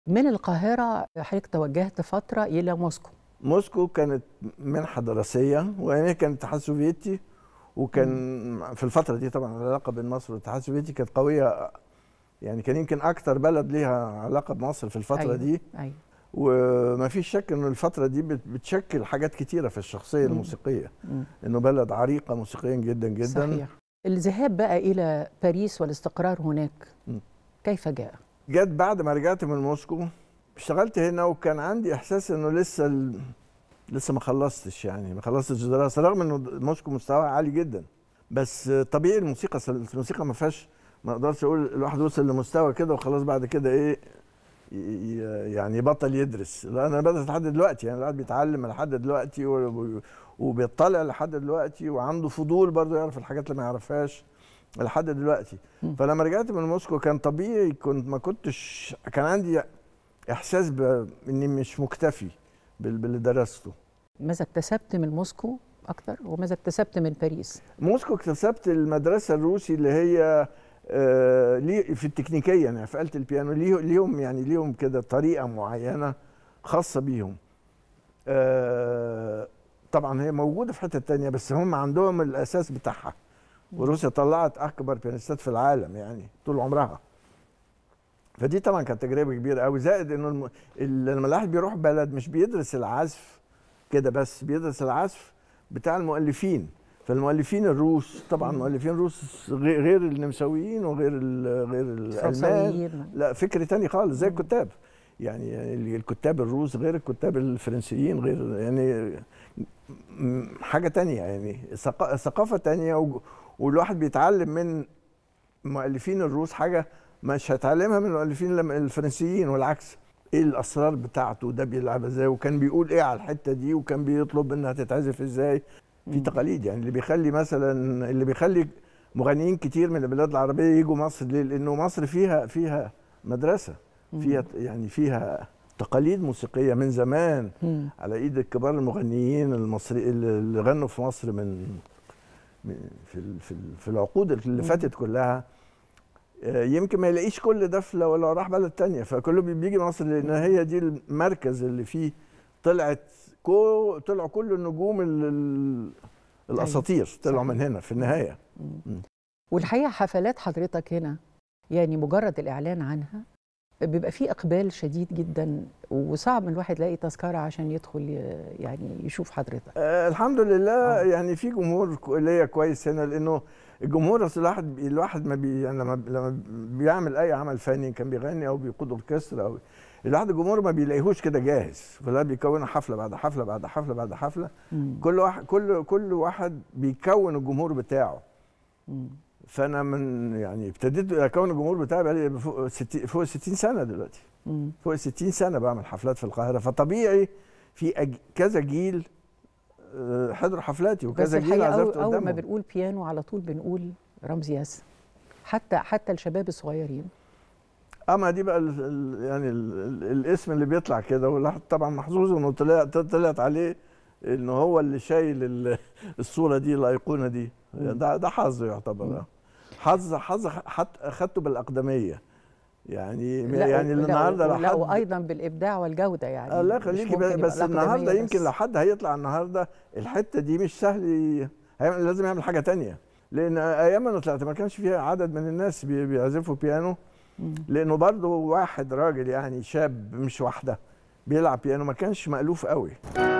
من القاهرة حضرتك توجهت فترة إلى موسكو موسكو كانت منحة دراسية وهي كان الاتحاد السوفيتي وكان في الفترة دي طبعا العلاقة بين مصر والاتحاد السوفيتي كانت قوية يعني كان يمكن أكتر بلد ليها علاقة بمصر في الفترة أيوة. دي أيوة. وما فيش شك إنه الفترة دي بت- بتشكل حاجات كتيرة في الشخصية مم. الموسيقية مم. إنه بلد عريقة موسيقيا جدا جدا صحيح الذهاب بقى إلى باريس والاستقرار هناك مم. كيف جاء؟ جت بعد ما رجعت من موسكو اشتغلت هنا وكان عندي احساس انه لسه ال... لسه ما خلصتش يعني ما خلصتش دراسه رغم انه موسكو مستواها عالي جدا بس طبيعي الموسيقى الموسيقى ما فيهاش ما اقدرش اقول الواحد وصل لمستوى كده وخلاص بعد كده ايه ي- ي- يعني يبطل يدرس لا انا بدرس لحد دلوقتي يعني الواحد بيتعلم لحد دلوقتي و- وبيطلع لحد دلوقتي وعنده فضول برضه يعرف الحاجات اللي ما يعرفهاش لحد دلوقتي مم. فلما رجعت من موسكو كان طبيعي كنت ما كنتش كان عندي احساس باني مش مكتفي بال- باللي درسته ماذا اكتسبت من موسكو أكتر وماذا اكتسبت من باريس؟ موسكو اكتسبت المدرسه الروسي اللي هي آه، ليه- في التكنيكيه يعني في آلة البيانو ليه- ليهم يعني ليهم كده طريقه معينه خاصه بيهم آه، طبعا هي موجوده في حته تانية بس هم عندهم الاساس بتاعها وروسيا طلعت اكبر بيانيستات في العالم يعني طول عمرها فدي طبعا كانت تجربه كبيره قوي زائد انه الم... ال- لما الواحد بيروح بلد مش بيدرس العزف كده بس بيدرس العزف بتاع المؤلفين فالمؤلفين الروس طبعا مم. مؤلفين روس غي- غير النمساويين وغير ال- غير الالمان فرنساويين لا فكر تاني خالص زي مم. الكتاب يعني يعني الكتاب الروس غير الكتاب الفرنسيين غير يعني م- حاجة تانية يعني ثقا- ثقافة تانية و- والواحد بيتعلم من مؤلفين الروس حاجة مش هيتعلمها من المؤلفين الم- الفرنسيين والعكس ايه الاسرار بتاعته ده بيلعب ازاي وكان بيقول ايه على الحته دي وكان بيطلب انها تتعزف ازاي في مم. تقاليد يعني اللي بيخلي مثلا اللي بيخلي مغنيين كتير من البلاد العربيه يجوا مصر ليه؟ لانه مصر فيها فيها مدرسه فيها يعني فيها تقاليد موسيقيه من زمان مم. على ايد الكبار المغنيين المصري اللي غنوا في مصر من من- في ال- في ال- في العقود اللي مم. فاتت كلها آه، يمكن ما يلاقيش كل ده في- لو لو راح بلد تانية فكله بي- بيجي مصر لان هي دي المركز اللي فيه طلعت كو طلعوا كل النجوم ال- ال- الاساطير طلعوا صحيح. من هنا في النهايه مم. والحقيقة حفلات حضرتك هنا يعني مجرد الإعلان عنها بيبقى فيه إقبال شديد جدا وصعب من الواحد يلاقي تذكرة عشان يدخل ي- يعني يشوف حضرتك آه الحمد لله آه. يعني في جمهور كو- ليا كويس هنا لانه الجمهور اصل الواحد الواحد ما بي يعني لما لما بيعمل اي عمل فني كان بيغني او بيقود اوركسترا او الواحد الجمهور ما بيلاقيهوش كده جاهز فلا بيكون حفله بعد حفله بعد حفله بعد حفله مم. كل واحد كل كل واحد بيكون الجمهور بتاعه مم. فانا من يعني ابتديت اكون الجمهور بتاعي بقالي فوق 60 فوق 60 سنه دلوقتي مم. فوق 60 سنه بعمل حفلات في القاهره فطبيعي في أج... كذا جيل آه، حضروا حفلاتي بس وكذا جيل الحقيقة عزفت أول, أول ما قدامهم بنقول بيانو على طول بنقول رمزي ياسر حتى حتى الشباب الصغيرين اما دي بقى ال... ال... يعني ال... ال... الاسم اللي بيطلع كده والواحد طبعا محظوظ انه طلع طلعت عليه انه هو اللي شايل ال... الصوره دي الايقونه دي مم. ده ده حظ يعتبر مم. آه. حظ حظ حت... اخدته بالاقدميه يعني لا يعني لا النهارده لو لا حد وايضا بالابداع والجوده يعني الله مش يخليكي ممكن ب- يبقى بس الأقدمية النهارده يمكن بس. لو حد هيطلع النهارده الحته دي مش سهل ي- هيعمل لازم يعمل حاجه تانية لان ايام ما أنا طلعت ما كانش فيها عدد من الناس بي- بيعزفوا بيانو مم. لانه برضه واحد راجل يعني شاب مش واحده بيلعب بيانو ما كانش مألوف قوي